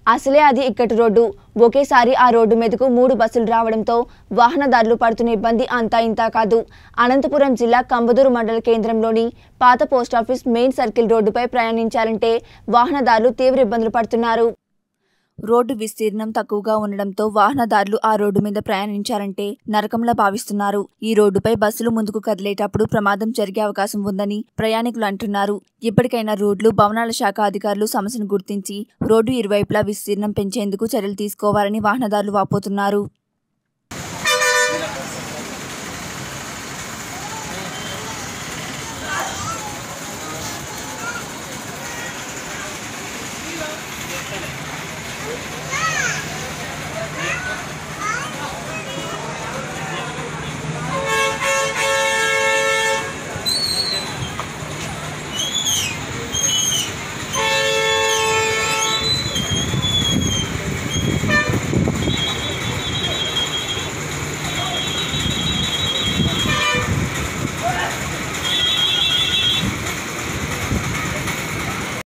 అసలే అది ఇక్కటి రోడ్డు ఒకేసారి ఆ రోడ్డు మీదకు మూడు బస్సులు రావడంతో వాహనదారులు పడుతున్న ఇబ్బంది అంతా ఇంతా కాదు అనంతపురం జిల్లా కంబదూరు మండల కేంద్రంలోని పాత పోస్టాఫీస్ మెయిన్ సర్కిల్ రోడ్డుపై ప్రయాణించాలంటే వాహనదారులు తీవ్ర ఇబ్బందులు పడుతున్నారు రోడ్డు విస్తీర్ణం తక్కువగా ఉండడంతో వాహనదారులు ఆ రోడ్డు మీద ప్రయాణించాలంటే నరకంలా భావిస్తున్నారు ఈ రోడ్డుపై బస్సులు ముందుకు కదిలేటప్పుడు ప్రమాదం జరిగే అవకాశం ఉందని ప్రయాణికులు అంటున్నారు ఇప్పటికైనా రోడ్లు భవనాల శాఖ అధికారులు సమస్యను గుర్తించి రోడ్డు ఇరువైపులా విస్తీర్ణం పెంచేందుకు చర్యలు తీసుకోవాలని వాహనదారులు వాపోతున్నారు